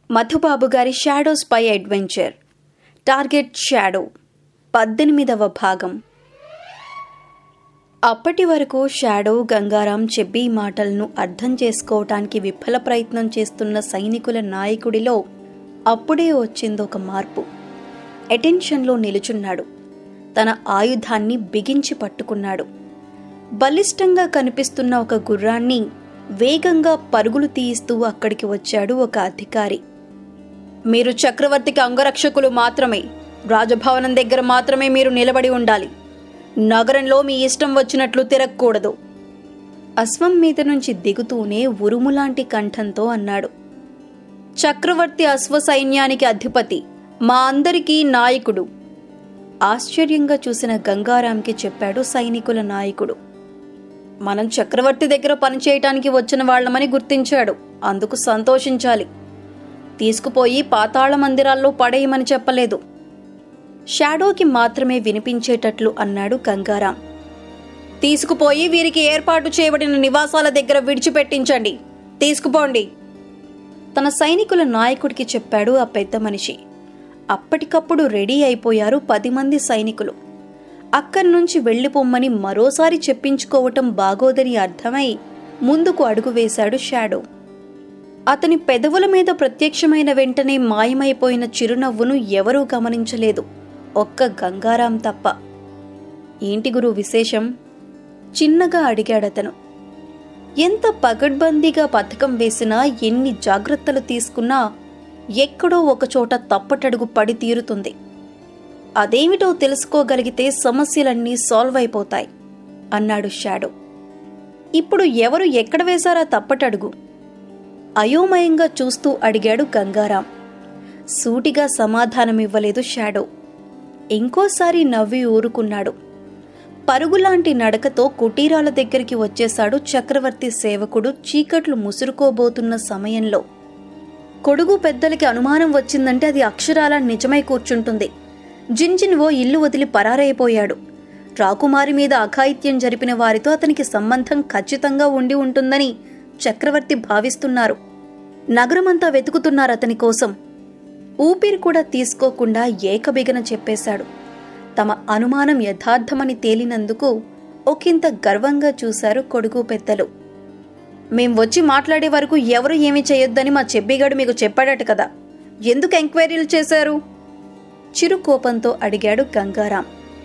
మధుబాబు గారి shadow spy adventure target shadow పద్దెనిమిదవ భాగం అప్పటి వరకు షాడో గంగారాం చెప్పి మాటలను అర్థం చేసుకోవటానికి విఫల ప్రయత్నం చేస్తున్న సైనికుల నాయకుడిలో అప్పుడే వచ్చింది ఒక మార్పు అటెన్షన్లో నిలుచున్నాడు తన ఆయుధాన్ని బిగించి పట్టుకున్నాడు బలిష్టంగా కనిపిస్తున్న ఒక గుర్రాన్ని వేగంగా పరుగులు తీయిస్తూ అక్కడికి వచ్చాడు ఒక అధికారి మీరు చక్రవర్తికి అంగరక్షకులు మాత్రమే రాజభవనం దగ్గర మాత్రమే మీరు నిలబడి ఉండాలి నగరంలో మీ ఇష్టం వచ్చినట్లు తిరగకూడదు అశ్వం మీద నుంచి దిగుతూనే ఉరుములాంటి కంఠంతో అన్నాడు చక్రవర్తి అశ్వ సైన్యానికి అధిపతి మా అందరికీ నాయకుడు ఆశ్చర్యంగా చూసిన గంగారాంకి చెప్పాడు సైనికుల నాయకుడు మనం చక్రవర్తి దగ్గర పనిచేయటానికి వచ్చిన వాళ్ళమని గుర్తించాడు అందుకు సంతోషించాలి తీసుకుపోయి పాతాళ మందిరాల్లో పడేయమని చెప్పలేదు షాడోకి మాత్రమే వినిపించేటట్లు అన్నాడు గంగారాం తీసుకుపోయి వీరికి ఏర్పాటు చేయబడిన నివాసాల దగ్గర విడిచిపెట్టించండి తీసుకుపోండి తన సైనికుల నాయకుడికి చెప్పాడు ఆ పెద్ద మనిషి అప్పటికప్పుడు రెడీ అయిపోయారు పది మంది సైనికులు అక్కడి నుంచి వెళ్ళిపోమ్మని మరోసారి చెప్పించుకోవటం బాగోదని అర్థమై ముందుకు అడుగు వేశాడు షాడో అతని పెదవుల మీద ప్రత్యక్షమైన వెంటనే మాయమైపోయిన చిరునవ్వును ఎవరూ గమనించలేదు ఒక్క గంగారాం తప్ప ఏంటి గురు విశేషం చిన్నగా అడిగాడతను ఎంత పగడ్బందీగా పథకం వేసినా ఎన్ని జాగ్రత్తలు తీసుకున్నా ఎక్కడో ఒకచోట తప్పటడుగు పడి తీరుతుంది అదేమిటో తెలుసుకోగలిగితే సమస్యలన్నీ సాల్వ్ అయిపోతాయి అన్నాడు షాడో ఇప్పుడు ఎవరు ఎక్కడ వేశారా తప్పటడుగు అయోమయంగా చూస్తూ అడిగాడు గంగారాం సూటిగా సమాధానమివ్వలేదు షాడో ఇంకోసారి నవ్వి ఊరుకున్నాడు పరుగులాంటి నడకతో కుటీరాల దగ్గరికి వచ్చేశాడు చక్రవర్తి సేవకుడు చీకట్లు ముసురుకోబోతున్న సమయంలో కొడుగు పెద్దలకి అనుమానం వచ్చిందంటే అది అక్షరాల నిజమై కూర్చుంటుంది జిన్జిన్ ఓ ఇల్లు వదిలి పరారైపోయాడు రాకుమారి మీద అఘాయిత్యం జరిపిన వారితో అతనికి సంబంధం ఖచ్చితంగా ఉండి ఉంటుందని చక్రవర్తి భావిస్తున్నారు నగరమంతా వెతుకుతున్నారు అతని కోసం ఊపిరి కూడా తీసుకోకుండా ఏకబిగన చెప్పేశాడు తమ అనుమానం యథార్థమని తేలినందుకు ఒకంత గర్వంగా చూశారు కొడుకు పెద్దలు మేం వచ్చి మాట్లాడే వరకు ఎవరు ఏమీ చేయొద్దని మా చెబ్బిగాడు మీకు చెప్పాడట కదా ఎందుకు ఎంక్వైరీలు చేశారు చిరు కోపంతో అడిగాడు గంగారాం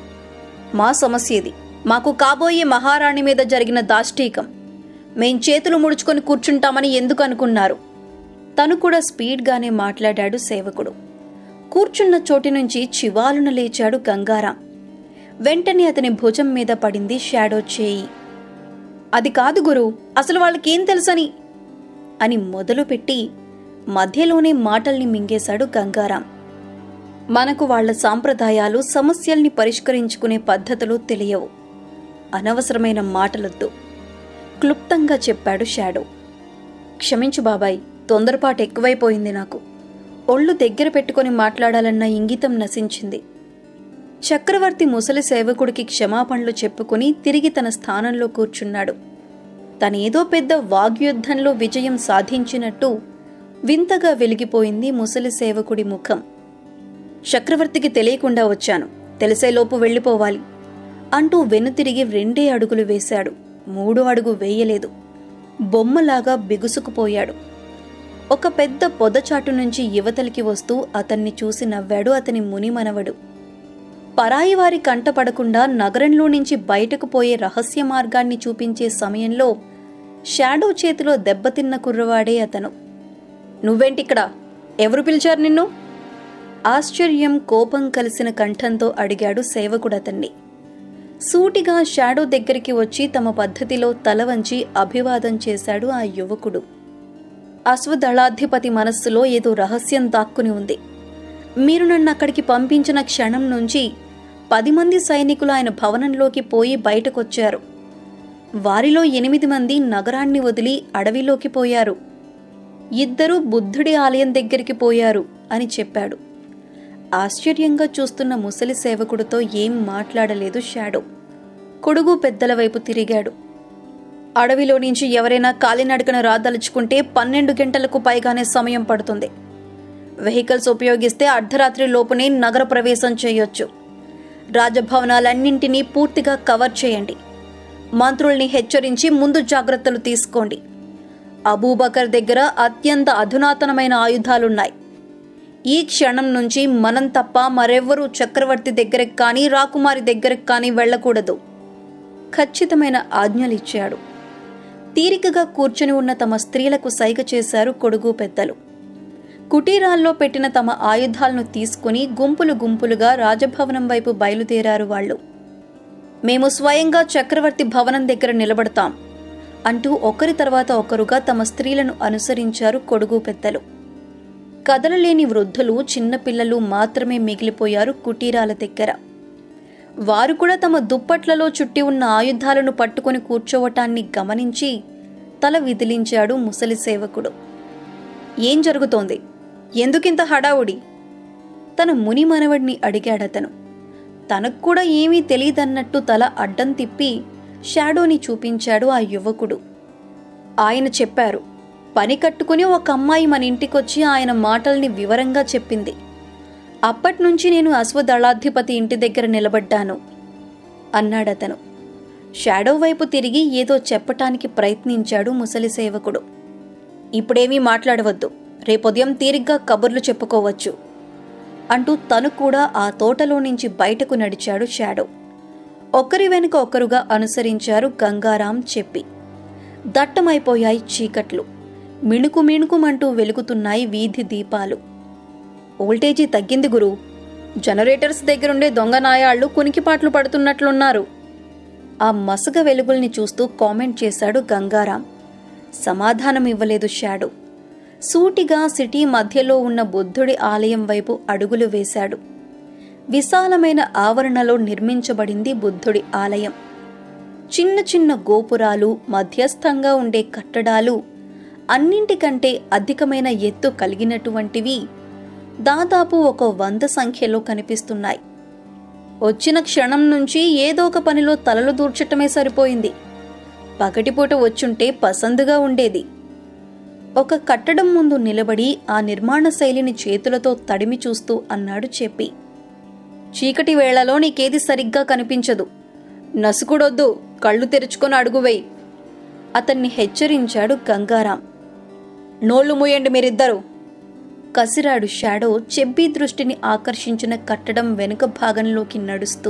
మా సమస్య ఇది మాకు కాబోయే మహారాణి మీద జరిగిన దాష్టీకం మేం చేతులు ముడుచుకొని కూర్చుంటామని ఎందుకు అనుకున్నారు తను కూడా స్పీడ్గానే మాట్లాడాడు సేవకుడు కూర్చున్న చోటి నుంచి చివాలున లేచాడు గంగారాం వెంటనే అతని భుజం మీద పడింది షాడో చేయి అది కాదు గురు అసలు వాళ్ళకేం తెలుసని అని మొదలుపెట్టి మధ్యలోనే మాటల్ని మింగేశాడు గంగారాం మనకు వాళ్ల సాంప్రదాయాలు సమస్యల్ని పరిష్కరించుకునే పద్ధతులు తెలియవు అనవసరమైన మాటలొద్దు క్లుప్తంగా చెప్పాడు షాడో క్షమించు బాబాయ్ తొందరపాటు ఎక్కువైపోయింది నాకు ఒళ్ళు దగ్గర పెట్టుకొని మాట్లాడాలన్న ఇంగితం నశించింది చక్రవర్తి ముసలి సేవకుడికి క్షమాపణలు చెప్పుకుని తిరిగి తన స్థానంలో కూర్చున్నాడు తనేదో పెద్ద వాగ్యుద్ధంలో విజయం సాధించినట్టు వింతగా వెలిగిపోయింది ముసలి సేవకుడి ముఖం చక్రవర్తికి తెలియకుండా వచ్చాను తెలిసేలోపు వెళ్ళిపోవాలి అంటూ వెనుతిరిగి రెండే అడుగులు వేశాడు మూడో అడుగు వేయలేదు బొమ్మలాగా బిగుసుకుపోయాడు ఒక పెద్ద పొదచాటు నుంచి యువతలికి వస్తూ అతన్ని చూసి నవ్వాడు అతని మునిమనవడు పరాయి వారి కంటపడకుండా నగరంలో నుంచి బయటకు పోయే రహస్య మార్గాన్ని చూపించే సమయంలో షాడో చేతిలో దెబ్బతిన్న కుర్రవాడే అతను నువ్వేంటిక్కడ ఎవరు పిలిచారు నిన్ను ఆశ్చర్యం కోపం కలిసిన కంఠంతో అడిగాడు సేవకుడతన్ని సూటిగా షాడో దగ్గరికి వచ్చి తమ పద్ధతిలో తల వంచి అభివాదం చేశాడు ఆ యువకుడు అశ్వదళాధిపతి మనస్సులో ఏదో రహస్యం దాక్కుని ఉంది మీరు నన్ను అక్కడికి పంపించిన క్షణం నుంచి పది మంది సైనికులు ఆయన భవనంలోకి పోయి బయటకొచ్చారు వారిలో ఎనిమిది మంది నగరాన్ని వదిలి అడవిలోకి పోయారు ఇద్దరూ బుద్ధుడి ఆలయం దగ్గరికి పోయారు అని చెప్పాడు ఆశ్చర్యంగా చూస్తున్న ముసలి సేవకుడితో ఏం మాట్లాడలేదు షాడో కొడుగు పెద్దల వైపు తిరిగాడు అడవిలో నుంచి ఎవరైనా కాలినడకన రాదలుచుకుంటే పన్నెండు గంటలకు పైగానే సమయం పడుతుంది వెహికల్స్ ఉపయోగిస్తే అర్ధరాత్రి లోపునే నగర ప్రవేశం చేయొచ్చు రాజభవనాలన్నింటినీ పూర్తిగా కవర్ చేయండి మంత్రుల్ని హెచ్చరించి ముందు జాగ్రత్తలు తీసుకోండి అబూబకర్ దగ్గర అత్యంత అధునాతనమైన ఆయుధాలున్నాయి ఈ క్షణం నుంచి మనం తప్ప మరెవ్వరూ చక్రవర్తి దగ్గరకు కానీ రాకుమారి దగ్గరకు కానీ వెళ్ళకూడదు ఖచ్చితమైన ఆజ్ఞలిచ్చాడు తీరికగా కూర్చుని ఉన్న తమ స్త్రీలకు సైగ చేశారు కొడుగు పెద్దలు కుటీరాల్లో పెట్టిన తమ ఆయుధాలను తీసుకుని గుంపులు గుంపులుగా రాజభవనం వైపు బయలుదేరారు వాళ్ళు మేము స్వయంగా చక్రవర్తి భవనం దగ్గర నిలబడతాం అంటూ ఒకరి తర్వాత ఒకరుగా తమ స్త్రీలను అనుసరించారు కొడుగు పెద్దలు కదలలేని వృద్ధులు చిన్నపిల్లలు మాత్రమే మిగిలిపోయారు కుటీరాల దగ్గర వారు కూడా తమ దుప్పట్లలో చుట్టి ఉన్న ఆయుధాలను పట్టుకొని కూర్చోవటాన్ని గమనించి తల విదిలించాడు ముసలి సేవకుడు ఏం జరుగుతోంది ఎందుకింత హడావుడి తన ముని మనవడిని అడిగాడతను తనకు కూడా ఏమీ తెలియదన్నట్టు తల అడ్డం తిప్పి షాడోని చూపించాడు ఆ యువకుడు ఆయన చెప్పారు పని కట్టుకుని ఒక అమ్మాయి మన ఇంటికొచ్చి ఆయన మాటల్ని వివరంగా చెప్పింది అప్పట్నుంచి నేను అశ్వదళాధిపతి ఇంటి దగ్గర నిలబడ్డాను అన్నాడతను షాడో వైపు తిరిగి ఏదో చెప్పటానికి ప్రయత్నించాడు ముసలి సేవకుడు ఇప్పుడేమీ మాట్లాడవద్దు రేపొదయం తీరిగ్గా కబుర్లు చెప్పుకోవచ్చు అంటూ తను కూడా ఆ తోటలో నుంచి బయటకు నడిచాడు షాడో ఒకరి వెనుక ఒకరుగా అనుసరించారు గంగారాం చెప్పి దట్టమైపోయాయి చీకట్లు మిణుకు మిణుకుమంటూ వెలుగుతున్నాయి వీధి దీపాలు ఓల్టేజీ తగ్గింది గురు జనరేటర్స్ దగ్గరుండే దొంగ నాయాళ్లు కునికిపాట్లు పడుతున్నట్లున్నారు ఆ మసగ వెలుగుల్ని చూస్తూ కామెంట్ చేశాడు గంగారాం సమాధానం ఇవ్వలేదు షాడో సూటిగా సిటీ మధ్యలో ఉన్న బుద్ధుడి ఆలయం వైపు అడుగులు వేశాడు విశాలమైన ఆవరణలో నిర్మించబడింది బుద్ధుడి ఆలయం చిన్న చిన్న గోపురాలు మధ్యస్థంగా ఉండే కట్టడాలు అన్నింటికంటే అధికమైన ఎత్తు కలిగినటువంటివి దాదాపు ఒక వంద సంఖ్యలో కనిపిస్తున్నాయి వచ్చిన క్షణం నుంచి ఏదో ఒక పనిలో తలలు దూర్చటమే సరిపోయింది పగటిపూట వచ్చుంటే పసందుగా ఉండేది ఒక కట్టడం ముందు నిలబడి ఆ నిర్మాణ శైలిని చేతులతో తడిమి చూస్తూ అన్నాడు చెప్పి చీకటి వేళలో నీకేది సరిగ్గా కనిపించదు నసుకుడొద్దు కళ్ళు తెరుచుకొని అడుగువేయి అతన్ని హెచ్చరించాడు గంగారాం నోళ్లు మూయండి మీరిద్దరూ కసిరాడు షాడో చెబ్బీ దృష్టిని ఆకర్షించిన కట్టడం వెనుక భాగంలోకి నడుస్తూ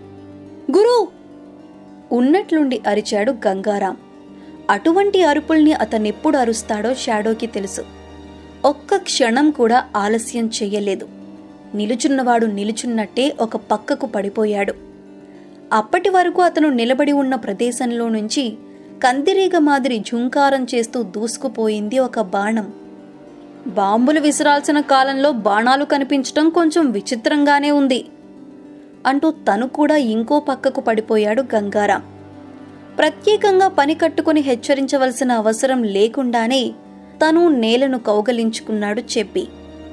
గురు ఉన్నట్లుండి అరిచాడు గంగారాం అటువంటి అరుపుల్ని అతనెప్పుడు అరుస్తాడో షాడోకి తెలుసు ఒక్క క్షణం కూడా ఆలస్యం చెయ్యలేదు నిలుచున్నవాడు నిలుచున్నట్టే ఒక పక్కకు పడిపోయాడు అప్పటి వరకు అతను నిలబడి ఉన్న ప్రదేశంలో నుంచి కందిరీగ మాదిరి ఝుంకారం చేస్తూ దూసుకుపోయింది ఒక బాణం బాంబులు విసిరాల్సిన కాలంలో బాణాలు కనిపించటం కొంచెం విచిత్రంగానే ఉంది అంటూ తను కూడా ఇంకో పక్కకు పడిపోయాడు గంగారాం ప్రత్యేకంగా పని కట్టుకుని హెచ్చరించవలసిన అవసరం లేకుండానే తను నేలను కౌగలించుకున్నాడు చెప్పి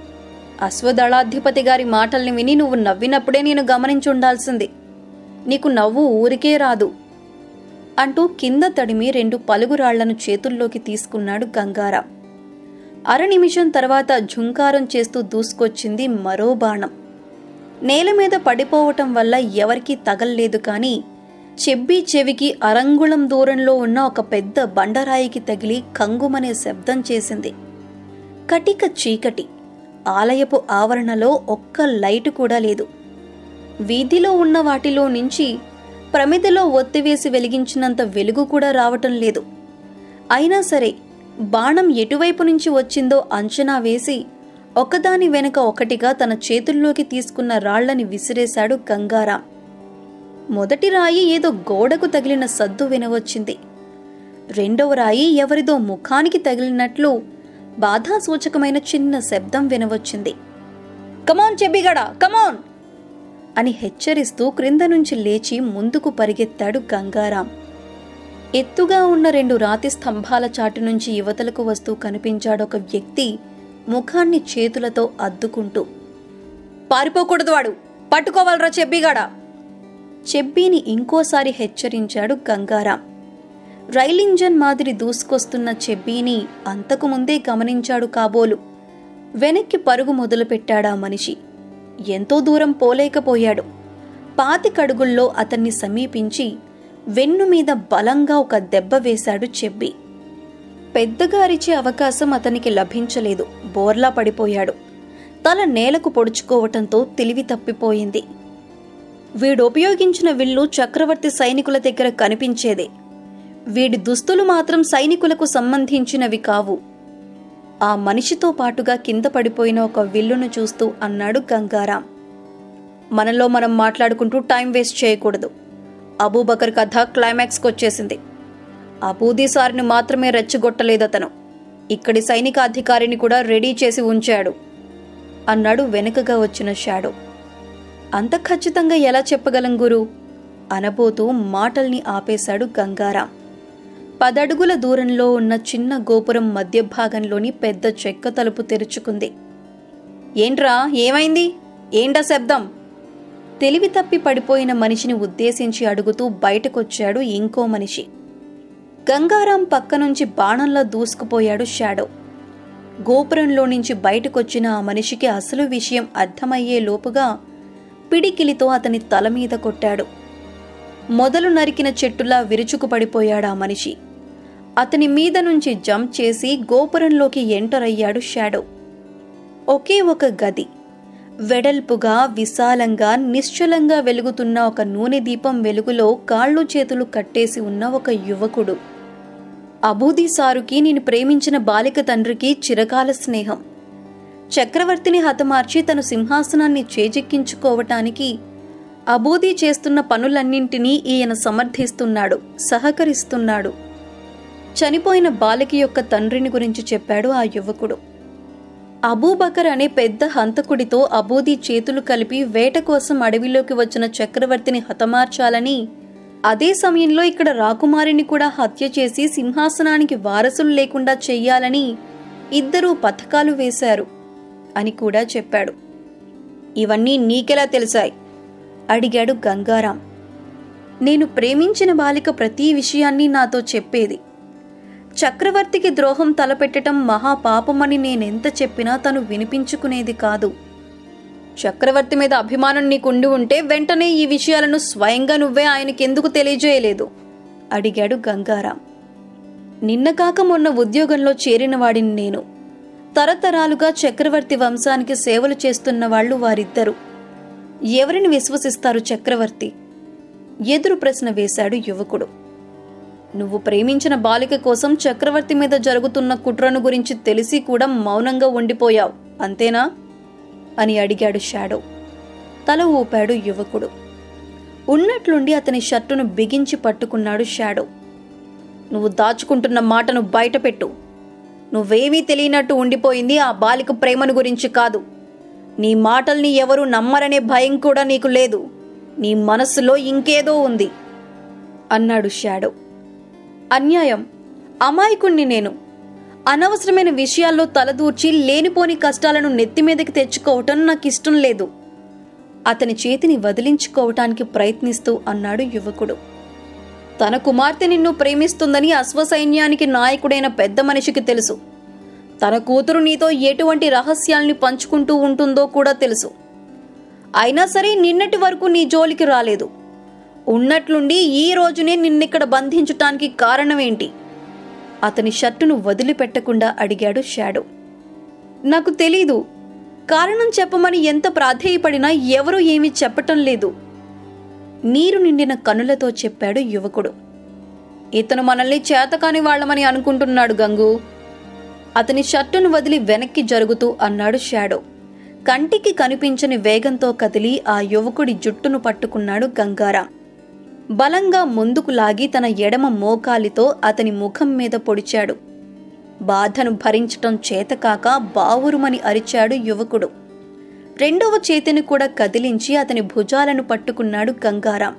అశ్వదళాధిపతి గారి మాటల్ని విని నువ్వు నవ్వినప్పుడే నేను గమనించుండాల్సింది నీకు నవ్వు ఊరికే రాదు అంటూ కింద తడిమి రెండు పలుగురాళ్లను చేతుల్లోకి తీసుకున్నాడు గంగారాం అర నిమిషం తర్వాత ఝుంకారం చేస్తూ దూసుకొచ్చింది మరో బాణం నేల మీద పడిపోవటం వల్ల ఎవరికీ తగల్లేదు కానీ చెబ్బి చెవికి అరంగుళం దూరంలో ఉన్న ఒక పెద్ద బండరాయికి తగిలి కంగుమనే శబ్దం చేసింది కటిక చీకటి ఆలయపు ఆవరణలో ఒక్క లైటు కూడా లేదు వీధిలో ఉన్న వాటిలో నుంచి ప్రమిదలో ఒత్తివేసి వెలిగించినంత వెలుగు కూడా రావటం లేదు అయినా సరే బాణం ఎటువైపు నుంచి వచ్చిందో అంచనా వేసి ఒకదాని వెనుక ఒకటిగా తన చేతుల్లోకి తీసుకున్న రాళ్లని విసిరేశాడు గంగారాం మొదటి రాయి ఏదో గోడకు తగిలిన సద్దు వినవచ్చింది రెండవ రాయి ఎవరిదో ముఖానికి తగిలినట్లు బాధాసూచకమైన చిన్న శబ్దం వినవచ్చింది కమాన్ చెబ్బిగడా కమాన్ అని హెచ్చరిస్తూ క్రింద నుంచి లేచి ముందుకు పరిగెత్తాడు గంగారాం ఎత్తుగా ఉన్న రెండు రాతి స్తంభాల చాటు నుంచి యువతలకు వస్తూ కనిపించాడొక వ్యక్తి ముఖాన్ని చేతులతో అద్దుకుంటూ పారిపోకూడదు వాడు పట్టుకోవాలరా చెబ్బిగాడా చెబ్బీని ఇంకోసారి హెచ్చరించాడు గంగారాం రైలింజన్ మాదిరి దూసుకొస్తున్న చెబ్బీని అంతకుముందే గమనించాడు కాబోలు వెనక్కి పరుగు మొదలుపెట్టాడా మనిషి ఎంతో దూరం పోలేకపోయాడు పాతికడుగుల్లో అతన్ని సమీపించి వెన్ను మీద బలంగా ఒక దెబ్బ వేశాడు చెబ్బి పెద్దగా అరిచే అవకాశం అతనికి లభించలేదు బోర్లా పడిపోయాడు తల నేలకు పొడుచుకోవటంతో తెలివి తప్పిపోయింది వీడు ఉపయోగించిన విల్లు చక్రవర్తి సైనికుల దగ్గర కనిపించేదే వీడి దుస్తులు మాత్రం సైనికులకు సంబంధించినవి కావు ఆ మనిషితో పాటుగా కింద పడిపోయిన ఒక విల్లును చూస్తూ అన్నాడు గంగారాం మనలో మనం మాట్లాడుకుంటూ టైం వేస్ట్ చేయకూడదు అబూబకర్ కథ క్లైమాక్స్కి వచ్చేసింది అబూదీ సార్ని మాత్రమే రెచ్చగొట్టలేదతను ఇక్కడి సైనిక అధికారిని కూడా రెడీ చేసి ఉంచాడు అన్నాడు వెనుకగా వచ్చిన షాడో అంత ఖచ్చితంగా ఎలా చెప్పగలం గురు అనబోతూ మాటల్ని ఆపేశాడు గంగారాం పదడుగుల దూరంలో ఉన్న చిన్న గోపురం మధ్య భాగంలోని పెద్ద చెక్క తలుపు తెరుచుకుంది ఏంట్రా ఏమైంది ఏంటా శబ్దం తెలివి తప్పి పడిపోయిన మనిషిని ఉద్దేశించి అడుగుతూ బయటకొచ్చాడు ఇంకో మనిషి గంగారాం పక్క నుంచి బాణంలో దూసుకుపోయాడు షాడో గోపురంలో నుంచి బయటకొచ్చిన ఆ మనిషికి అసలు విషయం అర్థమయ్యే లోపుగా పిడికిలితో అతని తల మీద కొట్టాడు మొదలు నరికిన చెట్టులా విరుచుకు పడిపోయాడు ఆ మనిషి అతని మీద నుంచి జంప్ చేసి గోపురంలోకి ఎంటర్ అయ్యాడు షాడో ఒకే ఒక గది వెడల్పుగా విశాలంగా నిశ్చలంగా వెలుగుతున్న ఒక నూనె దీపం వెలుగులో కాళ్ళు చేతులు కట్టేసి ఉన్న ఒక యువకుడు అబూదీ సారుకి నేను ప్రేమించిన బాలిక తండ్రికి చిరకాల స్నేహం చక్రవర్తిని హతమార్చి తన సింహాసనాన్ని చేజిక్కించుకోవటానికి అబూదీ చేస్తున్న పనులన్నింటినీ ఈయన సమర్థిస్తున్నాడు సహకరిస్తున్నాడు చనిపోయిన బాలిక యొక్క తండ్రిని గురించి చెప్పాడు ఆ యువకుడు అబూబకర్ అనే పెద్ద హంతకుడితో అబూదీ చేతులు కలిపి వేట కోసం అడవిలోకి వచ్చిన చక్రవర్తిని హతమార్చాలని అదే సమయంలో ఇక్కడ రాకుమారిని కూడా హత్య చేసి సింహాసనానికి వారసులు లేకుండా చెయ్యాలని ఇద్దరూ పథకాలు వేశారు అని కూడా చెప్పాడు ఇవన్నీ నీకెలా తెలిసాయి అడిగాడు గంగారాం నేను ప్రేమించిన బాలిక ప్రతి విషయాన్ని నాతో చెప్పేది చక్రవర్తికి ద్రోహం తలపెట్టడం మహాపాపమని నేనెంత చెప్పినా తను వినిపించుకునేది కాదు చక్రవర్తి మీద అభిమానం నీకుండి ఉంటే వెంటనే ఈ విషయాలను స్వయంగా నువ్వే ఆయనకెందుకు తెలియజేయలేదు అడిగాడు గంగారాం నిన్న కాక మొన్న ఉద్యోగంలో చేరిన వాడిని నేను తరతరాలుగా చక్రవర్తి వంశానికి సేవలు చేస్తున్న వాళ్ళు వారిద్దరు ఎవరిని విశ్వసిస్తారు చక్రవర్తి ఎదురు ప్రశ్న వేశాడు యువకుడు నువ్వు ప్రేమించిన బాలిక కోసం చక్రవర్తి మీద జరుగుతున్న కుట్రను గురించి తెలిసి కూడా మౌనంగా ఉండిపోయావు అంతేనా అని అడిగాడు షాడో తల ఊపాడు యువకుడు ఉన్నట్లుండి అతని షర్టును బిగించి పట్టుకున్నాడు షాడో నువ్వు దాచుకుంటున్న మాటను బయటపెట్టు నువ్వేమీ తెలియనట్టు ఉండిపోయింది ఆ బాలిక ప్రేమను గురించి కాదు నీ మాటల్ని ఎవరు నమ్మరనే భయం కూడా నీకు లేదు నీ మనస్సులో ఇంకేదో ఉంది అన్నాడు షాడో అన్యాయం అమాయకుణ్ణి నేను అనవసరమైన విషయాల్లో తలదూర్చి లేనిపోని కష్టాలను నెత్తిమీదకి తెచ్చుకోవటం నాకు ఇష్టం లేదు అతని చేతిని వదిలించుకోవటానికి ప్రయత్నిస్తూ అన్నాడు యువకుడు తన కుమార్తె నిన్ను ప్రేమిస్తుందని అశ్వసైన్యానికి నాయకుడైన పెద్ద మనిషికి తెలుసు తన కూతురు నీతో ఎటువంటి రహస్యాల్ని పంచుకుంటూ ఉంటుందో కూడా తెలుసు అయినా సరే నిన్నటి వరకు నీ జోలికి రాలేదు ఉన్నట్లుండి ఈ రోజునే నిన్నిక్కడ బంధించటానికి కారణమేంటి అతని షర్టును వదిలిపెట్టకుండా అడిగాడు షాడో నాకు తెలీదు కారణం చెప్పమని ఎంత ప్రాధేయపడినా ఎవరూ ఏమీ చెప్పటం లేదు నీరు నిండిన కనులతో చెప్పాడు యువకుడు ఇతను మనల్ని చేతకాని వాళ్ళమని అనుకుంటున్నాడు గంగు అతని షర్టును వదిలి వెనక్కి జరుగుతూ అన్నాడు షాడో కంటికి కనిపించని వేగంతో కదిలి ఆ యువకుడి జుట్టును పట్టుకున్నాడు గంగారాం బలంగా ముందుకు లాగి తన ఎడమ మోకాలితో అతని ముఖం మీద పొడిచాడు బాధను భరించటం చేతకాక బావురుమని అరిచాడు యువకుడు రెండవ చేతిని కూడా కదిలించి అతని భుజాలను పట్టుకున్నాడు గంగారాం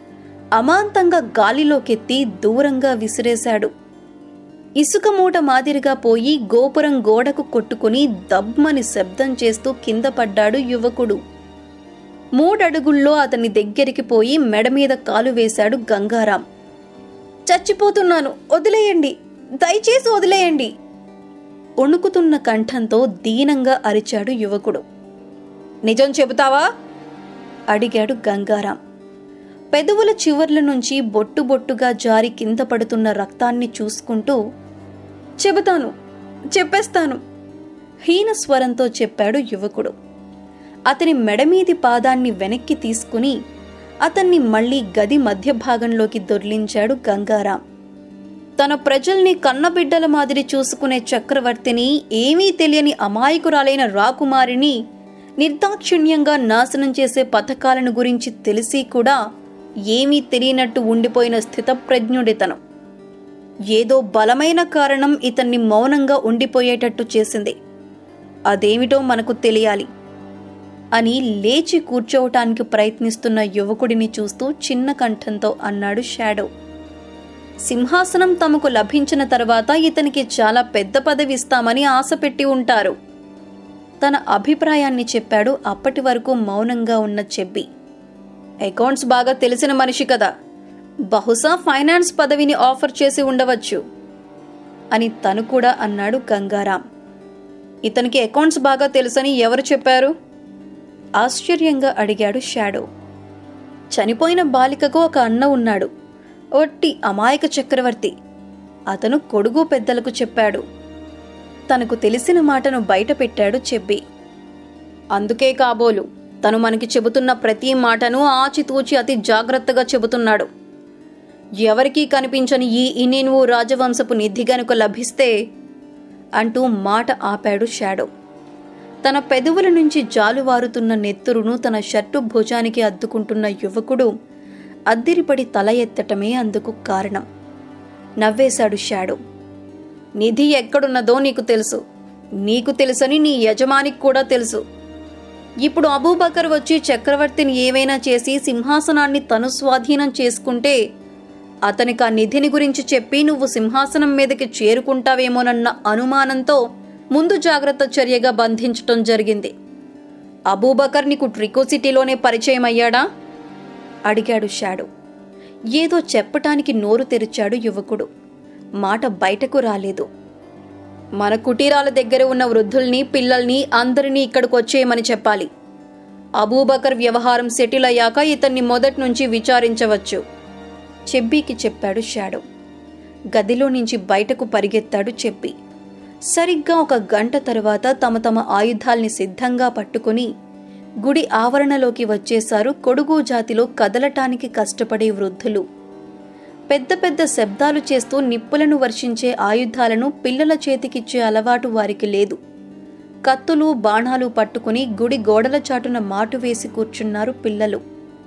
అమాంతంగా గాలిలోకెత్తి దూరంగా విసిరేశాడు ఇసుక మూట మాదిరిగా పోయి గోపురం గోడకు కొట్టుకుని దబ్మని శబ్దం చేస్తూ కింద పడ్డాడు యువకుడు మూడడుగుల్లో అతని దగ్గరికి పోయి మెడ మీద కాలు వేశాడు గంగారాం చచ్చిపోతున్నాను వదిలేయండి దయచేసి వదిలేయండి వణుకుతున్న కంఠంతో దీనంగా అరిచాడు యువకుడు నిజం చెబుతావా అడిగాడు గంగారాం పెదవుల చివర్ల నుంచి బొట్టు బొట్టుగా జారి కింద పడుతున్న రక్తాన్ని చూసుకుంటూ చెబుతాను చెప్పేస్తాను హీన స్వరంతో చెప్పాడు యువకుడు అతని మెడమీది పాదాన్ని వెనక్కి తీసుకుని అతన్ని మళ్ళీ గది మధ్య భాగంలోకి దొర్లించాడు గంగారాం తన ప్రజల్ని కన్నబిడ్డల మాదిరి చూసుకునే చక్రవర్తిని ఏమీ తెలియని అమాయకురాలైన రాకుమారిని నిర్దాక్షిణ్యంగా నాశనం చేసే పథకాలను గురించి తెలిసి కూడా ఏమీ తెలియనట్టు ఉండిపోయిన స్థితప్రజ్ఞుడితను ఏదో బలమైన కారణం ఇతన్ని మౌనంగా ఉండిపోయేటట్టు చేసింది అదేమిటో మనకు తెలియాలి అని లేచి కూర్చోవటానికి ప్రయత్నిస్తున్న యువకుడిని చూస్తూ చిన్న కంఠంతో అన్నాడు షాడో సింహాసనం తమకు లభించిన తర్వాత ఇతనికి చాలా పెద్ద పదవి ఇస్తామని ఆశ పెట్టి ఉంటారు తన అభిప్రాయాన్ని చెప్పాడు అప్పటి వరకు మౌనంగా ఉన్న చెబ్బి అకౌంట్స్ బాగా తెలిసిన మనిషి కదా బహుశా ఫైనాన్స్ పదవిని ఆఫర్ చేసి ఉండవచ్చు అని తను కూడా అన్నాడు గంగారాం ఇతనికి అకౌంట్స్ బాగా తెలుసని ఎవరు చెప్పారు ఆశ్చర్యంగా అడిగాడు షాడో చనిపోయిన బాలికకు ఒక అన్న ఉన్నాడు ఒట్టి అమాయక చక్రవర్తి అతను కొడుగు పెద్దలకు చెప్పాడు తనకు తెలిసిన మాటను బయట పెట్టాడు చెబ్బి అందుకే కాబోలు తను మనకి చెబుతున్న ప్రతి మాటను ఆచితూచి అతి జాగ్రత్తగా చెబుతున్నాడు ఎవరికీ కనిపించని ఈ ఇనేనువు రాజవంశపు నిధి గనుక లభిస్తే అంటూ మాట ఆపాడు షాడో తన పెదవుల నుంచి జాలువారుతున్న నెత్తురును తన షర్టు భుజానికి అద్దుకుంటున్న యువకుడు అద్దిరిపడి తల ఎత్తటమే అందుకు కారణం నవ్వేశాడు షాడో నిధి ఎక్కడున్నదో నీకు తెలుసు నీకు తెలుసని నీ యజమానికి కూడా తెలుసు ఇప్పుడు అబూబకర్ వచ్చి చక్రవర్తిని ఏవైనా చేసి సింహాసనాన్ని తను స్వాధీనం చేసుకుంటే అతనికి ఆ నిధిని గురించి చెప్పి నువ్వు సింహాసనం మీదకి చేరుకుంటావేమోనన్న అనుమానంతో ముందు జాగ్రత్త చర్యగా బంధించటం జరిగింది అబూబకర్ నీకు ట్రికో సిటీలోనే పరిచయం అయ్యాడా అడిగాడు షాడో ఏదో చెప్పటానికి నోరు తెరిచాడు యువకుడు మాట బయటకు రాలేదు మన కుటీరాల దగ్గర ఉన్న వృద్ధుల్ని పిల్లల్ని అందరినీ ఇక్కడికి వచ్చేయమని చెప్పాలి అబూబకర్ వ్యవహారం సెటిల్ అయ్యాక ఇతన్ని మొదటి నుంచి విచారించవచ్చు చెబ్బీకి చెప్పాడు షాడో గదిలో నుంచి బయటకు పరిగెత్తాడు చెప్పి సరిగ్గా ఒక గంట తరువాత తమ తమ ఆయుధాల్ని సిద్ధంగా పట్టుకుని గుడి ఆవరణలోకి వచ్చేశారు కొడుగు జాతిలో కదలటానికి కష్టపడే వృద్ధులు పెద్ద పెద్ద శబ్దాలు చేస్తూ నిప్పులను వర్షించే ఆయుధాలను పిల్లల చేతికిచ్చే అలవాటు వారికి లేదు కత్తులు బాణాలు పట్టుకుని గుడి గోడల చాటున మాటు వేసి కూర్చున్నారు పిల్లలు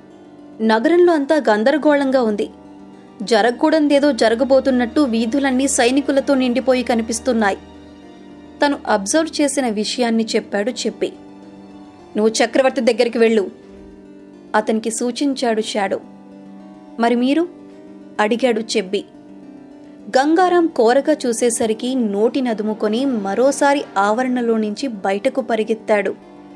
నగరంలో అంతా గందరగోళంగా ఉంది జరగకూడందేదో జరగబోతున్నట్టు వీధులన్నీ సైనికులతో నిండిపోయి కనిపిస్తున్నాయి తను అబ్జర్వ్ చేసిన విషయాన్ని చెప్పాడు చెప్పి నువ్వు చక్రవర్తి దగ్గరికి వెళ్ళు అతనికి సూచించాడు షాడో మరి మీరు అడిగాడు చెబ్బి గంగారాం కోరగా చూసేసరికి నోటి నదుముకొని మరోసారి ఆవరణలో నుంచి బయటకు పరిగెత్తాడు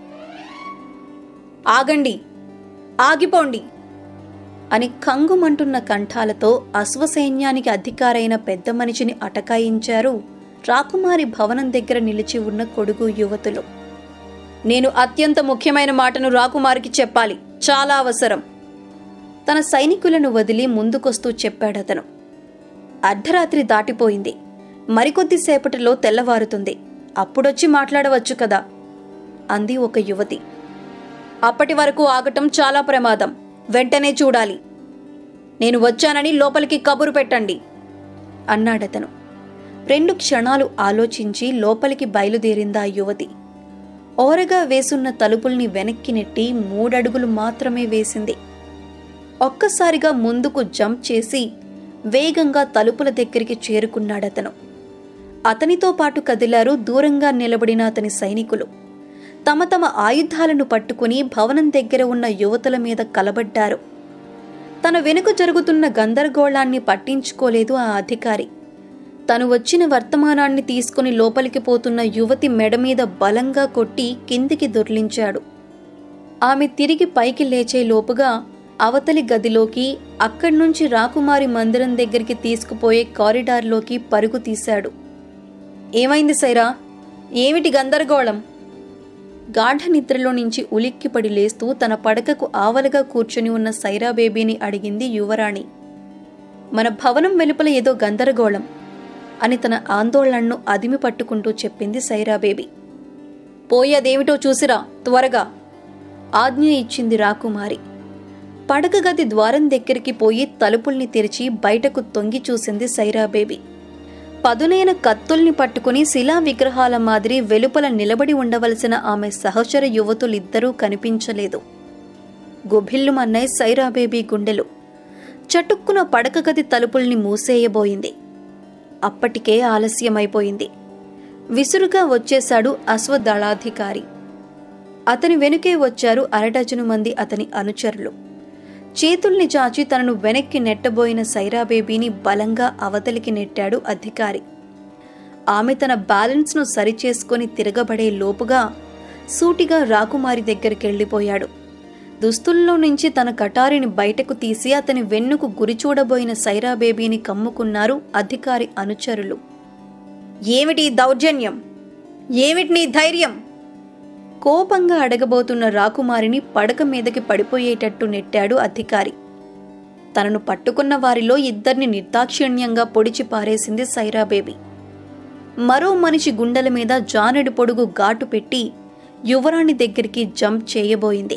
ఆగండి ఆగిపోండి అని కంగుమంటున్న కంఠాలతో అశ్వసైన్యానికి అధికారైన పెద్ద మనిషిని అటకాయించారు రాకుమారి భవనం దగ్గర నిలిచి ఉన్న కొడుకు యువతులు నేను అత్యంత ముఖ్యమైన మాటను రాకుమారికి చెప్పాలి చాలా అవసరం తన సైనికులను వదిలి ముందుకొస్తూ చెప్పాడతను అర్ధరాత్రి దాటిపోయింది మరికొద్దిసేపటిలో తెల్లవారుతుంది అప్పుడొచ్చి మాట్లాడవచ్చు కదా అంది ఒక యువతి అప్పటి వరకు ఆగటం చాలా ప్రమాదం వెంటనే చూడాలి నేను వచ్చానని లోపలికి కబురు పెట్టండి అన్నాడతను రెండు క్షణాలు ఆలోచించి లోపలికి బయలుదేరిందా యువతి ఓరగా వేసున్న తలుపుల్ని వెనక్కి నెట్టి మూడడుగులు మాత్రమే వేసింది ఒక్కసారిగా ముందుకు జంప్ చేసి వేగంగా తలుపుల దగ్గరికి చేరుకున్నాడతను అతనితో పాటు కదిలారు దూరంగా నిలబడిన అతని సైనికులు తమ తమ ఆయుధాలను పట్టుకుని భవనం దగ్గర ఉన్న యువతుల మీద కలబడ్డారు తన వెనుక జరుగుతున్న గందరగోళాన్ని పట్టించుకోలేదు ఆ అధికారి తను వచ్చిన వర్తమానాన్ని తీసుకుని లోపలికి పోతున్న యువతి మెడ మీద బలంగా కొట్టి కిందికి దొర్లించాడు ఆమె తిరిగి పైకి లేచే లోపుగా అవతలి గదిలోకి అక్కడి నుంచి రాకుమారి మందిరం దగ్గరికి తీసుకుపోయే కారిడార్లోకి పరుగు తీశాడు ఏమైంది సైరా ఏమిటి గందరగోళం గాఢ నిద్రలో నుంచి ఉలిక్కిపడి లేస్తూ తన పడకకు ఆవలగా కూర్చుని ఉన్న సైరా బేబీని అడిగింది యువరాణి మన భవనం వెలుపల ఏదో గందరగోళం అని తన ఆందోళనను అదిమి పట్టుకుంటూ చెప్పింది సైరా బేబీ పోయేదేమిటో చూసిరా త్వరగా ఆజ్ఞ ఇచ్చింది రాకుమారి పడక గది ద్వారం దగ్గరికి పోయి తలుపుల్ని తెరిచి బయటకు తొంగి చూసింది సైరా బేబీ పదునైన కత్తుల్ని పట్టుకుని శిలా విగ్రహాల మాదిరి వెలుపల నిలబడి ఉండవలసిన ఆమె సహచర యువతులిద్దరూ కనిపించలేదు గుభిల్లుమన్నాయి సైరా బేబీ గుండెలు చటుక్కున పడక గది తలుపుల్ని మూసేయబోయింది అప్పటికే ఆలస్యమైపోయింది విసురుగా వచ్చేశాడు అశ్వదళాధికారి అతని వెనుకే వచ్చారు అరడజను మంది అతని అనుచరులు చేతుల్ని చాచి తనను వెనక్కి నెట్టబోయిన సైరా బేబీని బలంగా అవతలికి నెట్టాడు అధికారి ఆమె తన బ్యాలెన్స్ను సరిచేసుకొని తిరగబడే లోపుగా సూటిగా రాకుమారి దగ్గరికి వెళ్ళిపోయాడు దుస్తుల్లో నుంచి తన కటారిని బయటకు తీసి అతని వెన్నుకు గురిచూడబోయిన సైరా బేబీని కమ్ముకున్నారు అధికారి అనుచరులు ఏమిటి ఈ దౌర్జన్యం ఏమిటి నీ ధైర్యం కోపంగా అడగబోతున్న రాకుమారిని పడక మీదకి పడిపోయేటట్టు నెట్టాడు అధికారి తనను పట్టుకున్న వారిలో ఇద్దరిని నిర్దాక్షిణ్యంగా పొడిచి పారేసింది సైరా బేబీ మరో మనిషి గుండెల మీద జానెడు పొడుగు ఘాటు పెట్టి యువరాణి దగ్గరికి జంప్ చేయబోయింది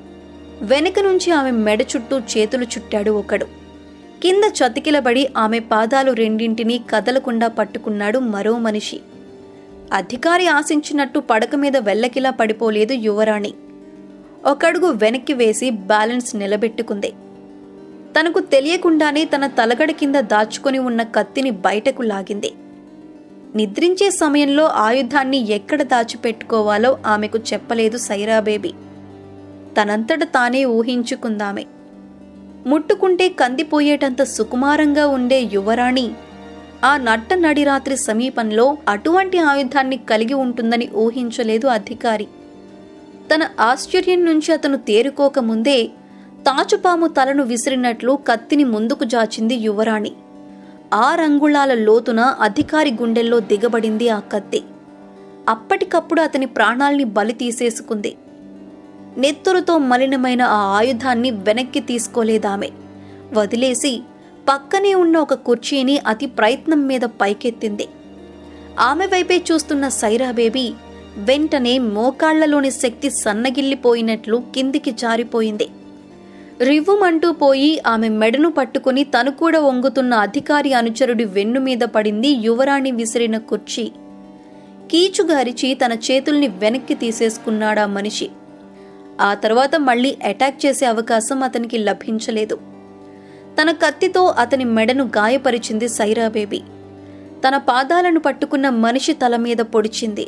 వెనక నుంచి ఆమె మెడ చుట్టూ చేతులు చుట్టాడు ఒకడు కింద చతికిలబడి ఆమె పాదాలు రెండింటినీ కదలకుండా పట్టుకున్నాడు మరో మనిషి అధికారి ఆశించినట్టు పడక మీద వెల్లకిలా పడిపోలేదు యువరాణి ఒకడుగు వెనక్కి వేసి బ్యాలెన్స్ నిలబెట్టుకుంది తనకు తెలియకుండానే తన తలగడ కింద దాచుకొని ఉన్న కత్తిని బయటకు లాగింది నిద్రించే సమయంలో ఆయుధాన్ని ఎక్కడ దాచిపెట్టుకోవాలో ఆమెకు చెప్పలేదు సైరా బేబీ తనంతట తానే ఊహించుకుందామే ముట్టుకుంటే కందిపోయేటంత సుకుమారంగా ఉండే యువరాణి ఆ నట్ట నడిరాత్రి సమీపంలో అటువంటి ఆయుధాన్ని కలిగి ఉంటుందని ఊహించలేదు అధికారి తన ఆశ్చర్యం నుంచి అతను తేరుకోకముందే తాచుపాము తలను విసిరినట్లు కత్తిని ముందుకు జాచింది యువరాణి ఆ రంగుళాల లోతున అధికారి గుండెల్లో దిగబడింది ఆ కత్తి అప్పటికప్పుడు అతని ప్రాణాల్ని బలి తీసేసుకుంది నెత్తురుతో మలినమైన ఆ ఆయుధాన్ని వెనక్కి తీసుకోలేదామె వదిలేసి పక్కనే ఉన్న ఒక కుర్చీని అతి ప్రయత్నం మీద పైకెత్తింది ఆమె వైపే చూస్తున్న సైరా బేబీ వెంటనే మోకాళ్లలోని శక్తి సన్నగిల్లిపోయినట్లు కిందికి జారిపోయింది రివ్వుమంటూ పోయి ఆమె మెడను పట్టుకుని తను కూడా వంగుతున్న అధికారి అనుచరుడి వెన్ను మీద పడింది యువరాణి విసిరిన కుర్చీ కీచుగారిచి తన చేతుల్ని వెనక్కి తీసేసుకున్నాడా మనిషి ఆ తర్వాత మళ్ళీ అటాక్ చేసే అవకాశం అతనికి లభించలేదు తన కత్తితో అతని మెడను గాయపరిచింది సైరా బేబీ తన పాదాలను పట్టుకున్న మనిషి తల మీద పొడిచింది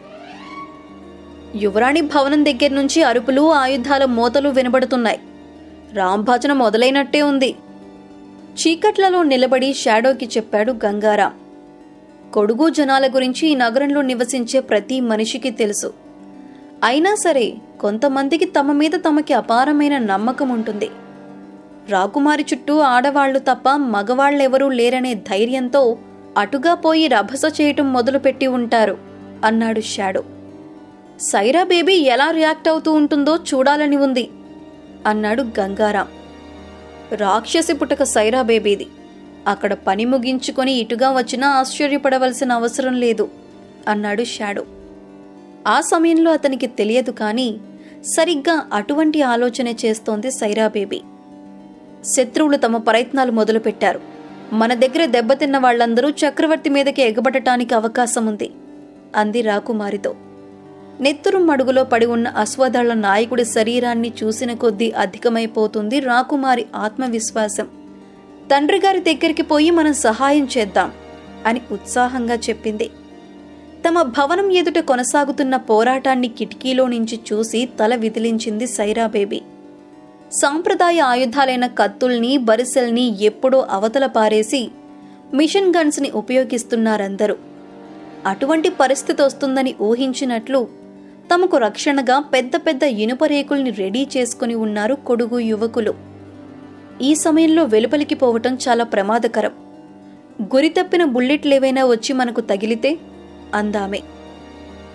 యువరాణి భవనం దగ్గర నుంచి అరుపులు ఆయుధాల మోతలు వినబడుతున్నాయి రాంభజన మొదలైనట్టే ఉంది చీకట్లలో నిలబడి షాడోకి చెప్పాడు గంగారాం కొడుగు జనాల గురించి ఈ నగరంలో నివసించే ప్రతి మనిషికి తెలుసు అయినా సరే కొంతమందికి తమ మీద తమకి అపారమైన నమ్మకం ఉంటుంది రాకుమారి చుట్టూ ఆడవాళ్లు తప్ప మగవాళ్లెవరూ లేరనే ధైర్యంతో అటుగా పోయి రభస చేయటం మొదలుపెట్టి ఉంటారు అన్నాడు షాడో సైరా బేబీ ఎలా రియాక్ట్ అవుతూ ఉంటుందో చూడాలని ఉంది అన్నాడు గంగారాం రాక్షసి పుటక సైరా బేబీది అక్కడ పని ముగించుకొని ఇటుగా వచ్చినా ఆశ్చర్యపడవలసిన అవసరం లేదు అన్నాడు షాడో ఆ సమయంలో అతనికి తెలియదు కానీ సరిగ్గా అటువంటి ఆలోచన చేస్తోంది సైరా బేబీ శత్రువులు తమ ప్రయత్నాలు మొదలుపెట్టారు మన దగ్గర దెబ్బతిన్న వాళ్ళందరూ చక్రవర్తి మీదకి ఎగబడటానికి అవకాశం ఉంది అంది రాకుమారితో నెత్తురు మడుగులో పడి ఉన్న అశ్వదళ నాయకుడి శరీరాన్ని చూసిన కొద్దీ అధికమైపోతుంది రాకుమారి ఆత్మవిశ్వాసం తండ్రి గారి దగ్గరికి పోయి మనం సహాయం చేద్దాం అని ఉత్సాహంగా చెప్పింది తమ భవనం ఎదుట కొనసాగుతున్న పోరాటాన్ని కిటికీలో నుంచి చూసి తల విదిలించింది సైరా బేబీ సాంప్రదాయ ఆయుధాలైన కత్తుల్ని బరిసెల్ని ఎప్పుడో అవతల పారేసి మిషన్ గన్స్ని ఉపయోగిస్తున్నారందరూ అటువంటి పరిస్థితి వస్తుందని ఊహించినట్లు తమకు రక్షణగా పెద్ద పెద్ద ఇనుప రేకుల్ని రెడీ చేసుకుని ఉన్నారు కొడుగు యువకులు ఈ సమయంలో వెలుపలికి పోవటం చాలా ప్రమాదకరం గురి తప్పిన బుల్లెట్లేవైనా వచ్చి మనకు తగిలితే అందామే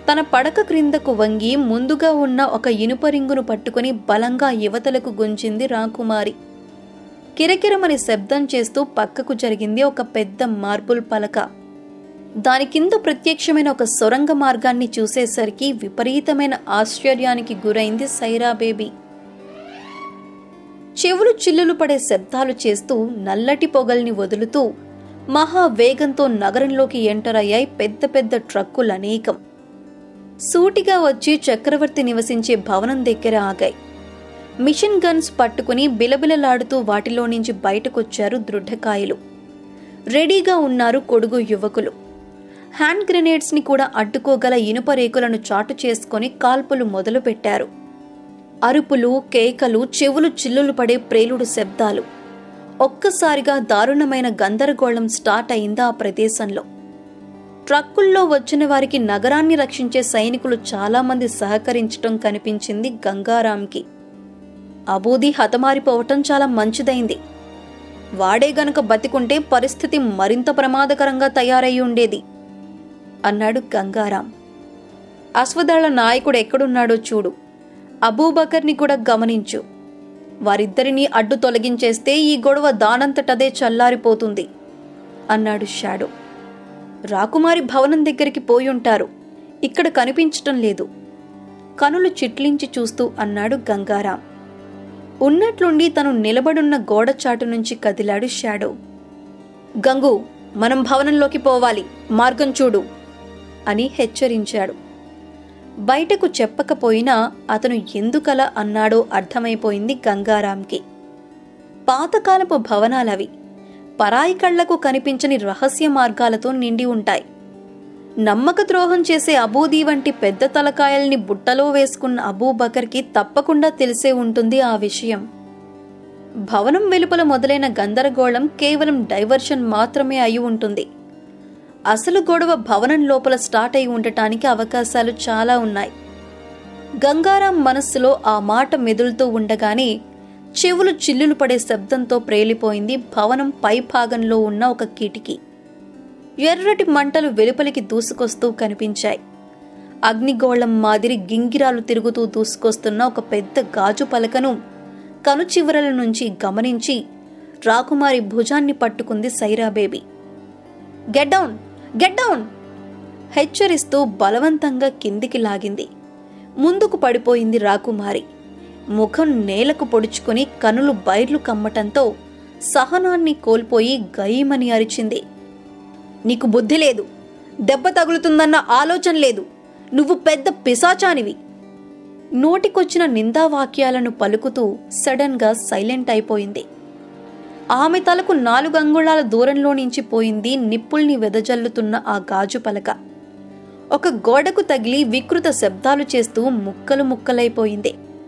తన పడక క్రిందకు వంగి ముందుగా ఉన్న ఒక ఇనుప రింగును పట్టుకుని బలంగా యువతలకు గుంజింది రాకుమారి కిరకిరమని శబ్దం చేస్తూ పక్కకు జరిగింది ఒక పెద్ద మార్బుల్ పలక దాని కింద ప్రత్యక్షమైన ఒక సొరంగ మార్గాన్ని చూసేసరికి విపరీతమైన ఆశ్చర్యానికి గురైంది సైరా బేబీ చెవులు చిల్లులు పడే శబ్దాలు చేస్తూ నల్లటి పొగల్ని వదులుతూ మహా వేగంతో నగరంలోకి ఎంటర్ అయ్యాయి పెద్ద పెద్ద ట్రక్కులు అనేకం సూటిగా వచ్చి చక్రవర్తి నివసించే భవనం దగ్గర ఆగాయి మిషన్ గన్స్ పట్టుకుని బిలబిలలాడుతూ వాటిలో నుంచి బయటకొచ్చారు దృఢకాయలు రెడీగా ఉన్నారు కొడుగు యువకులు హ్యాండ్ గ్రెనేడ్స్ని కూడా అడ్డుకోగల ఇనుప రేకులను చాటు చేసుకొని కాల్పులు మొదలుపెట్టారు అరుపులు కేకలు చెవులు చిల్లులు పడే ప్రేలుడు శబ్దాలు ఒక్కసారిగా దారుణమైన గందరగోళం స్టార్ట్ అయిందా ఆ ప్రదేశంలో ట్రక్కుల్లో వచ్చిన వారికి నగరాన్ని రక్షించే సైనికులు చాలామంది సహకరించటం కనిపించింది గంగారాంకి అబూది హతమారిపోవటం చాలా మంచిదైంది వాడే గనుక బతికుంటే పరిస్థితి మరింత ప్రమాదకరంగా తయారై ఉండేది అన్నాడు గంగారాం అశ్వదళ నాయకుడు ఎక్కడున్నాడో చూడు అబూబకర్ని కూడా గమనించు వారిద్దరినీ అడ్డు తొలగించేస్తే ఈ గొడవ దానంతటదే చల్లారిపోతుంది అన్నాడు షాడో రాకుమారి భవనం దగ్గరికి పోయి ఉంటారు ఇక్కడ కనిపించటం లేదు కనులు చిట్లించి చూస్తూ అన్నాడు గంగారాం ఉన్నట్లుండి తను నిలబడున్న గోడ చాటు నుంచి కదిలాడు షాడో గంగు మనం భవనంలోకి పోవాలి మార్గం చూడు అని హెచ్చరించాడు బయటకు చెప్పకపోయినా అతను ఎందుకలా అన్నాడో అర్థమైపోయింది గంగారాంకి పాతకాలపు భవనాలవి పరాయి కళ్లకు కనిపించని రహస్య మార్గాలతో నిండి ఉంటాయి నమ్మక ద్రోహం చేసే అబూదీ వంటి పెద్ద తలకాయల్ని బుట్టలో వేసుకున్న అబూబకర్కి తప్పకుండా తెలిసే ఉంటుంది ఆ విషయం భవనం వెలుపల మొదలైన గందరగోళం కేవలం డైవర్షన్ మాత్రమే అయి ఉంటుంది అసలు గొడవ భవనం లోపల స్టార్ట్ అయి ఉండటానికి అవకాశాలు చాలా ఉన్నాయి గంగారాం మనస్సులో ఆ మాట మెదులుతూ ఉండగానే చెవులు చిల్లులు పడే శబ్దంతో ప్రేలిపోయింది భవనం పై భాగంలో ఉన్న ఒక కిటికీ ఎర్రటి మంటలు వెలుపలికి దూసుకొస్తూ కనిపించాయి అగ్నిగోళం మాదిరి గింగిరాలు తిరుగుతూ దూసుకొస్తున్న ఒక పెద్ద గాజు పలకను కనుచివరల నుంచి గమనించి రాకుమారి భుజాన్ని పట్టుకుంది Saira baby get down get down హెచ్చరిస్తూ బలవంతంగా కిందికి లాగింది ముందుకు పడిపోయింది రాకుమారి ముఖం నేలకు పొడుచుకొని కనులు బైర్లు కమ్మటంతో సహనాన్ని కోల్పోయి గయమని అరిచింది నీకు బుద్ధి లేదు దెబ్బ తగులుతుందన్న ఆలోచన లేదు నువ్వు పెద్ద పిశాచానివి నోటికొచ్చిన నిందావాక్యాలను పలుకుతూ సడన్గా సైలెంట్ అయిపోయింది ఆమె తలకు నాలుగు అంగుళాల దూరంలో నుంచి పోయింది నిప్పుల్ని వెదజల్లుతున్న ఆ గాజు పలక ఒక గోడకు తగిలి వికృత శబ్దాలు చేస్తూ ముక్కలు ముక్కలైపోయింది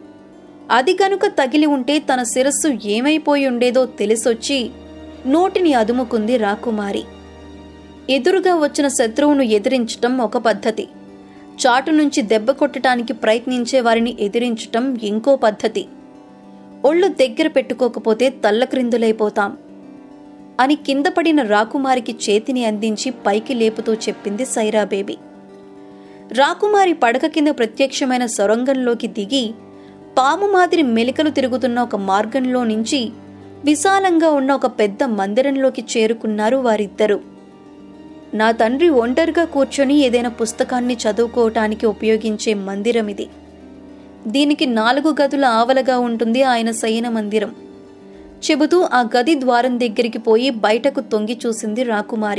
అది గనుక తగిలి ఉంటే తన శిరస్సు ఏమైపోయి ఉండేదో తెలిసొచ్చి నోటిని అదుముకుంది రాకుమారి ఎదురుగా వచ్చిన శత్రువును ఎదిరించటం ఒక పద్ధతి చాటు నుంచి దెబ్బ కొట్టడానికి ప్రయత్నించే వారిని ఎదిరించటం ఇంకో పద్ధతి ఒళ్ళు దగ్గర పెట్టుకోకపోతే తల్లక్రిందులైపోతాం అని కింద పడిన రాకుమారికి చేతిని అందించి పైకి లేపుతూ చెప్పింది సైరాబేబీ రాకుమారి పడక కింద ప్రత్యక్షమైన సొరంగంలోకి దిగి పాము మాదిరి మెలికలు తిరుగుతున్న ఒక మార్గంలో నుంచి విశాలంగా ఉన్న ఒక పెద్ద మందిరంలోకి చేరుకున్నారు వారిద్దరూ నా తండ్రి ఒంటరిగా కూర్చొని ఏదైనా పుస్తకాన్ని చదువుకోవటానికి ఉపయోగించే మందిరం ఇది దీనికి నాలుగు గదుల ఆవలగా ఉంటుంది ఆయన శయన మందిరం చెబుతూ ఆ గది ద్వారం దగ్గరికి పోయి బయటకు తొంగి చూసింది రాకుమారి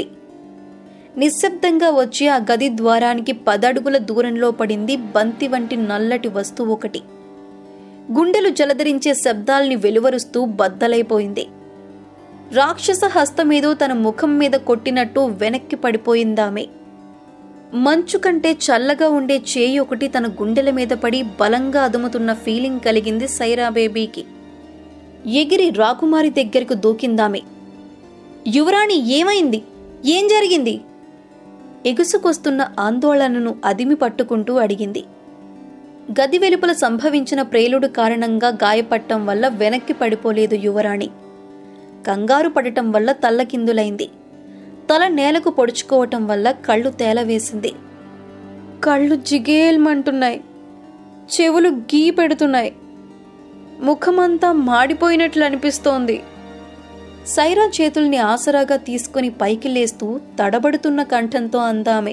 నిశ్శబ్దంగా వచ్చి ఆ గది ద్వారానికి పదడుగుల దూరంలో పడింది బంతి వంటి నల్లటి వస్తువు ఒకటి గుండెలు జలధరించే శబ్దాల్ని వెలువరుస్తూ బద్దలైపోయింది రాక్షస హస్తమేదో తన ముఖం మీద కొట్టినట్టు వెనక్కి పడిపోయిందామె మంచు కంటే చల్లగా ఉండే చేయి ఒకటి తన గుండెల మీద పడి బలంగా అదుముతున్న ఫీలింగ్ కలిగింది సైరా బేబీకి ఎగిరి రాకుమారి దగ్గరకు దూకిందామె యువరాణి ఏమైంది ఏం జరిగింది ఎగుసుకొస్తున్న ఆందోళనను అదిమి పట్టుకుంటూ అడిగింది గది వెలుపల సంభవించిన ప్రేలుడు కారణంగా గాయపడటం వల్ల వెనక్కి పడిపోలేదు యువరాణి కంగారు పడటం వల్ల తల్లకిందులైంది తల నేలకు పొడుచుకోవటం వల్ల కళ్ళు తేలవేసింది కళ్ళు జిగేల్మంటున్నాయి చెవులు గీ పెడుతున్నాయి ముఖమంతా మాడిపోయినట్లు అనిపిస్తోంది సైరా చేతుల్ని ఆసరాగా తీసుకుని పైకి లేస్తూ తడబడుతున్న కంఠంతో అందామే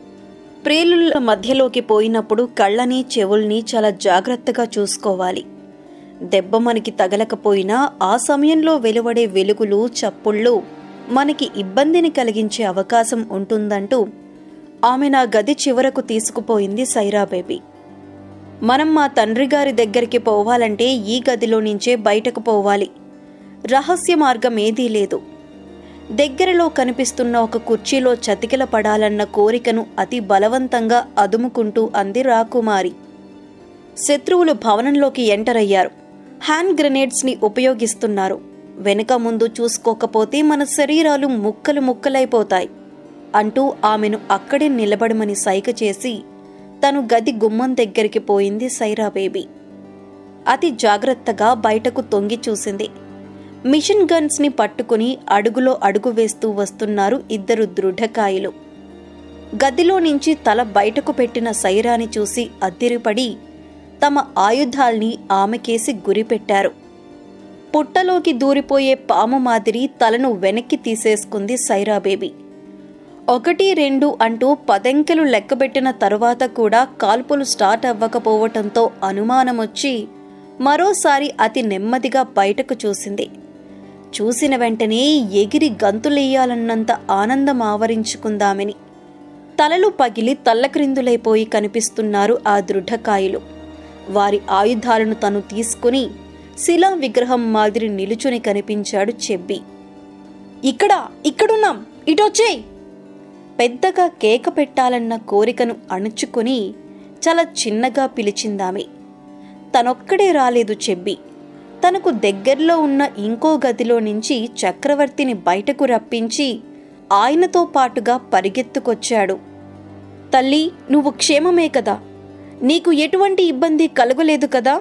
ప్రేలుల మధ్యలోకి పోయినప్పుడు కళ్ళని చెవుల్ని చాలా జాగ్రత్తగా చూసుకోవాలి దెబ్బ మనకి తగలకపోయినా ఆ సమయంలో వెలువడే వెలుగులు చప్పుళ్ళు మనకి ఇబ్బందిని కలిగించే అవకాశం ఉంటుందంటూ ఆమె నా గది చివరకు తీసుకుపోయింది సైరా బేబీ మనం మా తండ్రి గారి దగ్గరికి పోవాలంటే ఈ గదిలో నుంచే బయటకు పోవాలి రహస్య మార్గం ఏదీ లేదు దగ్గరలో కనిపిస్తున్న ఒక కుర్చీలో చతికిల పడాలన్న కోరికను అతి బలవంతంగా అదుముకుంటూ అంది రాకుమారి శత్రువులు భవనంలోకి ఎంటర్ అయ్యారు హ్యాండ్ గ్రెనేడ్స్ని ఉపయోగిస్తున్నారు వెనుక ముందు చూసుకోకపోతే మన శరీరాలు ముక్కలు ముక్కలైపోతాయి అంటూ ఆమెను అక్కడే నిలబడమని సైగ చేసి తను గది గుమ్మం దగ్గరికి పోయింది సైరా బేబీ అతి జాగ్రత్తగా బయటకు తొంగి చూసింది మిషన్ గన్స్ ని పట్టుకుని అడుగులో అడుగు వేస్తూ వస్తున్నారు ఇద్దరు దృఢకాయలు గదిలో నుంచి తల బయటకు పెట్టిన సైరాని చూసి అద్దిరిపడి తమ ఆయుధాల్ని ఆమెకేసి గురిపెట్టారు పుట్టలోకి దూరిపోయే పాము మాదిరి తలను వెనక్కి తీసేసుకుంది సైరా బేబీ ఒకటి రెండు అంటూ పదంకెలు లెక్కబెట్టిన తరువాత కూడా కాల్పులు స్టార్ట్ అవ్వకపోవటంతో అనుమానమొచ్చి మరోసారి అతి నెమ్మదిగా బయటకు చూసింది చూసిన వెంటనే ఎగిరి గంతులెయ్యాలన్నంత ఆనందం ఆవరించుకుందామని తలలు పగిలి తల్లక్రిందులైపోయి కనిపిస్తున్నారు ఆ దృఢకాయలు వారి ఆయుధాలను తను తీసుకుని శిలా విగ్రహం మాదిరి నిలుచుని కనిపించాడు చెబ్బి ఇక్కడ ఇక్కడున్నాం ఇటొచ్చేయ్ పెద్దగా కేక పెట్టాలన్న కోరికను అణుచుకొని చాలా చిన్నగా పిలిచిందామె తనొక్కడే రాలేదు చెబ్బి తనకు దగ్గరలో ఉన్న ఇంకో గదిలో నుంచి చక్రవర్తిని బయటకు రప్పించి ఆయనతో పాటుగా పరిగెత్తుకొచ్చాడు తల్లి నువ్వు క్షేమమే కదా నీకు ఎటువంటి ఇబ్బంది కలుగలేదు కదా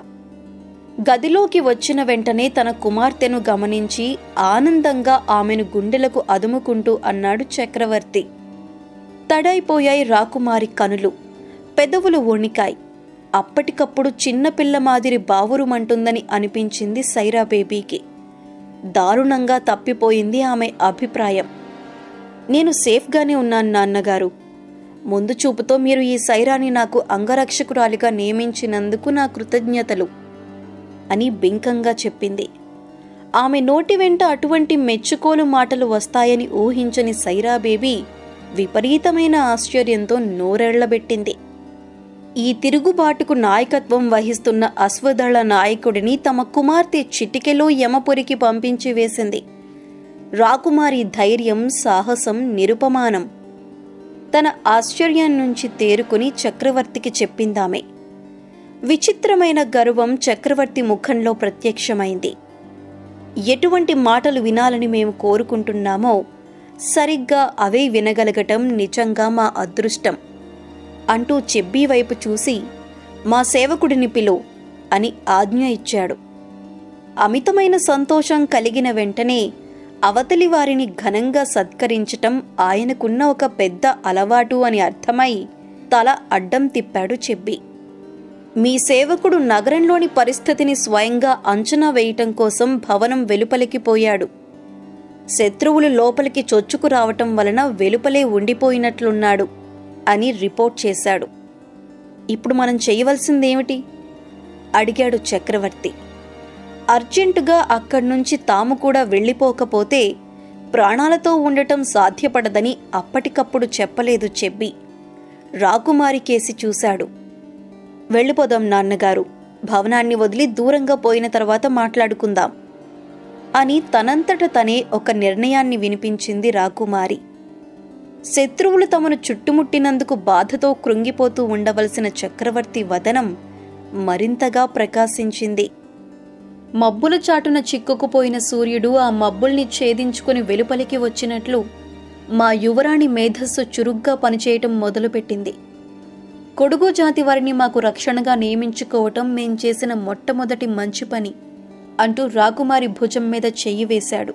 గదిలోకి వచ్చిన వెంటనే తన కుమార్తెను గమనించి ఆనందంగా ఆమెను గుండెలకు అదుముకుంటూ అన్నాడు చక్రవర్తి తడైపోయాయి రాకుమారి కనులు పెదవులు వణికాయి అప్పటికప్పుడు చిన్నపిల్ల మాదిరి బావురుమంటుందని అనిపించింది సైరా బేబీకి దారుణంగా తప్పిపోయింది ఆమె అభిప్రాయం నేను సేఫ్గానే ఉన్నాను నాన్నగారు ముందు చూపుతో మీరు ఈ సైరాని నాకు అంగరక్షకురాలిగా నియమించినందుకు నా కృతజ్ఞతలు అని బింకంగా చెప్పింది ఆమె నోటి వెంట అటువంటి మెచ్చుకోలు మాటలు వస్తాయని ఊహించని సైరా బేబీ విపరీతమైన ఆశ్చర్యంతో నోరెళ్లబెట్టింది ఈ తిరుగుబాటుకు నాయకత్వం వహిస్తున్న అశ్వదళ నాయకుడిని తమ కుమార్తె చిటికెలో యమపురికి పంపించి వేసింది రాకుమారి ధైర్యం సాహసం నిరుపమానం తన ఆశ్చర్యం నుంచి తేరుకుని చక్రవర్తికి చెప్పిందామె విచిత్రమైన గర్వం చక్రవర్తి ముఖంలో ప్రత్యక్షమైంది ఎటువంటి మాటలు వినాలని మేము కోరుకుంటున్నామో సరిగ్గా అవే వినగలగటం నిజంగా మా అదృష్టం అంటూ చెబ్బీ వైపు చూసి మా సేవకుడిని పిలు అని ఆజ్ఞ ఇచ్చాడు అమితమైన సంతోషం కలిగిన వెంటనే అవతలి వారిని ఘనంగా సత్కరించటం ఆయనకున్న ఒక పెద్ద అలవాటు అని అర్థమై తల అడ్డం తిప్పాడు చెబ్బి మీ సేవకుడు నగరంలోని పరిస్థితిని స్వయంగా అంచనా వేయటం కోసం భవనం వెలుపలికి పోయాడు శత్రువులు లోపలికి చొచ్చుకు రావటం వలన వెలుపలే ఉండిపోయినట్లున్నాడు అని రిపోర్ట్ చేశాడు ఇప్పుడు మనం చేయవలసిందేమిటి అడిగాడు చక్రవర్తి అర్జెంటుగా అక్కడి నుంచి తాము కూడా వెళ్ళిపోకపోతే ప్రాణాలతో ఉండటం సాధ్యపడదని అప్పటికప్పుడు చెప్పలేదు చెబ్బి రాకుమారి కేసి చూశాడు వెళ్ళిపోదాం నాన్నగారు భవనాన్ని వదిలి దూరంగా పోయిన తర్వాత మాట్లాడుకుందాం అని తనంతట తనే ఒక నిర్ణయాన్ని వినిపించింది రాకుమారి శత్రువులు తమను చుట్టుముట్టినందుకు బాధతో కృంగిపోతూ ఉండవలసిన చక్రవర్తి వదనం మరింతగా ప్రకాశించింది మబ్బుల చాటున చిక్కుకుపోయిన సూర్యుడు ఆ మబ్బుల్ని ఛేదించుకుని వెలుపలికి వచ్చినట్లు మా యువరాణి మేధస్సు చురుగ్గా పనిచేయటం మొదలుపెట్టింది కొడుగు జాతి వారిని మాకు రక్షణగా నియమించుకోవటం మేం చేసిన మొట్టమొదటి మంచి పని అంటూ రాకుమారి భుజం మీద చెయ్యి వేశాడు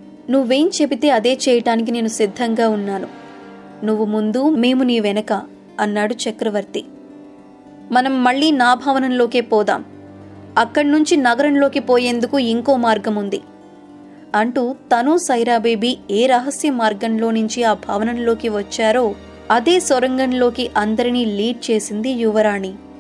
నువ్వేం చెబితే అదే చేయటానికి నేను సిద్ధంగా ఉన్నాను నువ్వు ముందు మేము నీ వెనక అన్నాడు చక్రవర్తి మనం మళ్ళీ నా భవనంలోకే పోదాం అక్కడి నుంచి నగరంలోకి పోయేందుకు ఇంకో మార్గం ఉంది అంటూ తను సైరాబేబీ ఏ రహస్య మార్గంలో నుంచి ఆ భవనంలోకి వచ్చారో అదే సొరంగంలోకి అందరినీ లీడ్ చేసింది యువరాణి